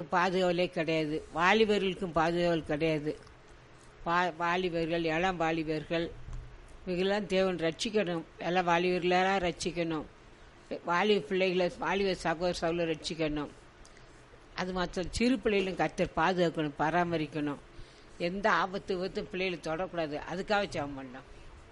பாதுகாவலே கிடையாது வாலிபர்களுக்கும் பாதுகாவல் கிடையாது வா வாலிபர்கள் இளம் வாலிபர்கள் இவங்கெல்லாம் தேவன் ரட்சிக்கணும் எல்லாம் வாலிபர்களெல்லாம் ரட்சிக்கணும் வாலிப பிள்ளைகளை வாலிப சகோதர சகோதர ரட்சிக்கணும் அது மாத்திரம் சிறு பிள்ளைகளும் கத்தர் பாதுகாக்கணும் பராமரிக்கணும் எந்த ஆபத்து விபத்தும் பிள்ளைகளை தொடக்கூடாது அதுக்காக ஜெபம் பண்ணோம்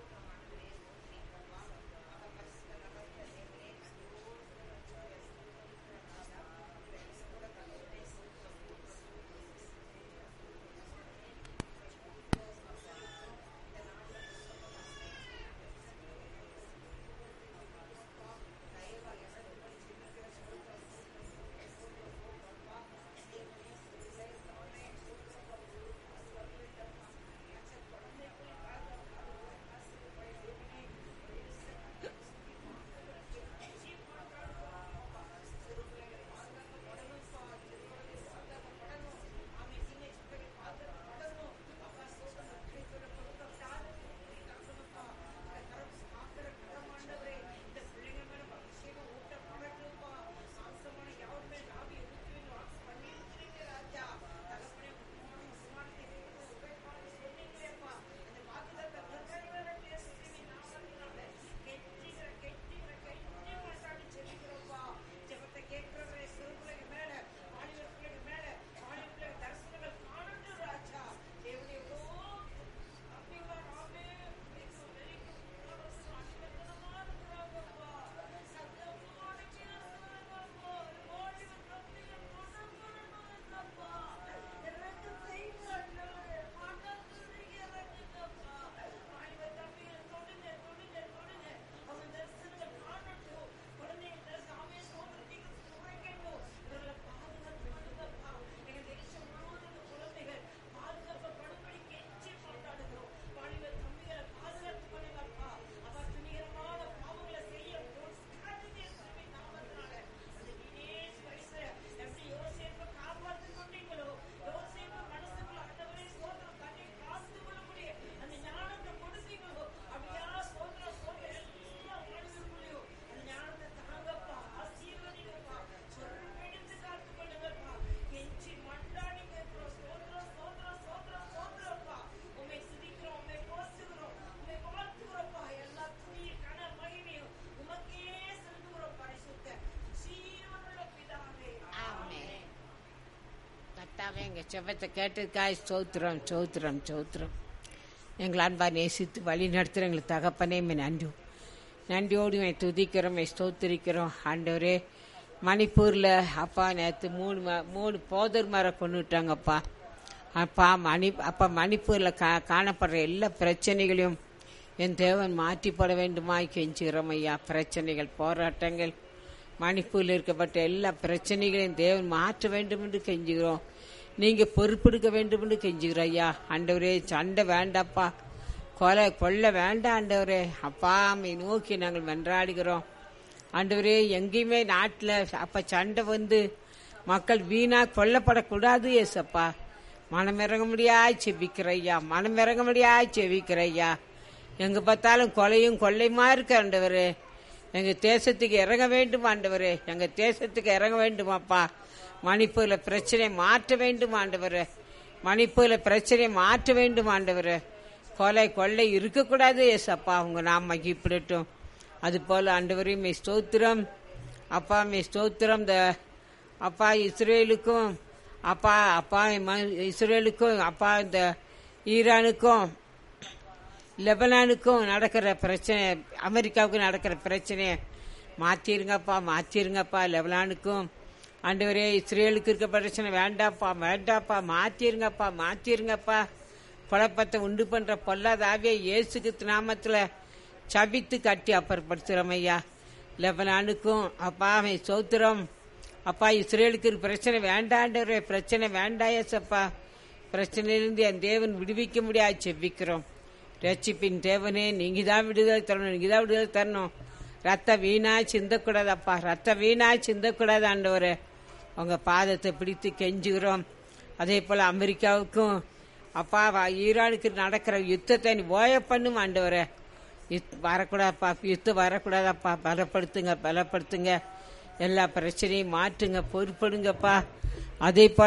கர்த்தாவே எங்கள் செபத்தை கேட்டதுக்காய் சோத்திரம் சோத்திரம் சோத்திரம் எங்கள் அன்பா நேசித்து வழி நடத்துகிற எங்களுக்கு தகப்பனே மே நன்றி நன்றியோடு மே துதிக்கிறோம் மே ஸ்தோத்திரிக்கிறோம் ஆண்டவரே மணிப்பூரில் அப்பா நேற்று மூணு ம மூணு போதர் மரம் கொண்டு விட்டாங்கப்பா அப்பா மணி அப்பா மணிப்பூரில் கா காணப்படுற எல்லா பிரச்சனைகளையும் என் தேவன் மாற்றிப்பட வேண்டுமாய் கெஞ்சுகிறோம் ஐயா பிரச்சனைகள் போராட்டங்கள் மணிப்பூரில் இருக்கப்பட்ட எல்லா பிரச்சனைகளையும் தேவன் மாற்ற வேண்டும் என்று கெஞ்சுகிறோம் நீங்க பொறுப்பெடுக்க வேண்டும் என்று கெஞ்சுகிறோம் ஐயா ஆண்டவரே சண்டை வேண்டாப்பா கொலை கொல்ல வேண்டாம் ஆண்டவரே அப்பா அம்மை நோக்கி நாங்கள் மன்றாடுகிறோம் ஆண்டவரே எங்கேயுமே நாட்டில் அப்ப சண்டை வந்து மக்கள் வீணா கொல்லப்படக்கூடாது ஏசப்பா மனமிறங்க முடியாய் செபிக்கிற ஐயா மனமிறங்க முடியாய் செபிக்கிற ஐயா எங்க பார்த்தாலும் கொலையும் கொள்ளையுமா இருக்கு ஆண்டவரே எங்க தேசத்துக்கு இறங்க வேண்டும் ஆண்டவரே எங்க தேசத்துக்கு இறங்க வேண்டுமாப்பா மணிப்பூர்ல பிரச்சனை மாற்ற வேண்டும் ஆண்டவரே மணிப்பூர்ல பிரச்சனை மாற்ற வேண்டும் ஆண்டவரே கொலை கொள்ளை இருக்கக்கூடாது ஏசப்பா உங்க நாம் மகிப்பிடட்டும் அது போல ஆண்டவரையும் மே ஸ்தோத்திரம் அப்பா மே ஸ்தோத்திரம் இந்த அப்பா இஸ்ரேலுக்கும் அப்பா அப்பா ம- இஸ்ரேலுக்கும் அப்பா இந்த ஈரானுக்கும் லெபனானுக்கும் நடக்கிற பிரச்சனை அமெரிக்காவுக்கும் நடக்கிற பிரச்சனையை மாற்றிருங்கப்பா மாற்றிருங்கப்பா லெபனானுக்கும் ஆண்டவரே இஸ்ரேலுக்கு இருக்க பிரச்சனை வேண்டாப்பா வேண்டாப்பா மாற்றிருங்கப்பா மாற்றிருங்கப்பா குழப்பத்தை உண்டு பண்ற பொல்லாத ஆவியை இயேசுக்கு நாமத்துல சபித்து கட்டி அப்புறப்படுத்துகிறோம் ஐயா லெபனானுக்கும் அப்பா அவன் சோத்திரம் அப்பா இஸ்ரேலுக்கு இருக்க பிரச்சனை வேண்டாண்டவரே பிரச்சனை வேண்டாயசப்பா பிரச்சனையிலிருந்து என் தேவன் விடுவிக்க முடியாது செவ்விக்கிறோம் ரட்சிப்பின் தேவனே நீங்க தான் விடுதலை தரணும் நீங்க தான் விடுதலை தரணும் ரத்த வீணா சிந்தக்கூடாதப்பா ரத்த வீணா சிந்தக்கூடாது ஆண்டவரே உங்க பாதத்தை பிடித்து கெஞ்சுகிறோம் அதே போல அமெரிக்காவுக்கும் அப்பா வா- ஈரானுக்கு நடக்கிற யுத்தத்தை நீ ஓய பண்ணும் ஆண்டவரே யுத்- வரக்கூடாதுப்பா யுத்தம் வரக்கூடாதப்பா பலப்படுத்துங்க பலப்படுத்துங்க எல்லா பிரச்சனையும் மாற்றுங்க பொறுப்படுங்கப்பா அதே போல